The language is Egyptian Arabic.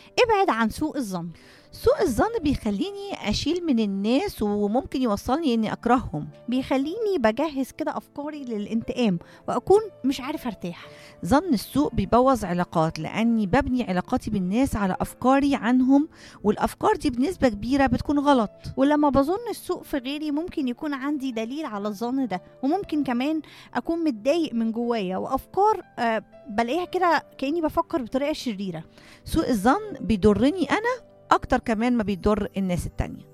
ابعد عن سوء الظن سوء الظن بيخليني اشيل من الناس وممكن يوصلني اني اكرههم بيخليني بجهز كده افكاري للانتقام واكون مش عارف ارتاح ظن السوء بيبوظ علاقات لاني ببني علاقاتي بالناس على افكاري عنهم والافكار دي بنسبه كبيره بتكون غلط ولما بظن السوء في غيري ممكن يكون عندي دليل على الظن ده وممكن كمان اكون متضايق من جوايا وافكار آه بلاقيها كده كاني بفكر بطريقه شريره سوء الظن بيضرني انا اكتر كمان ما بيضر الناس التانية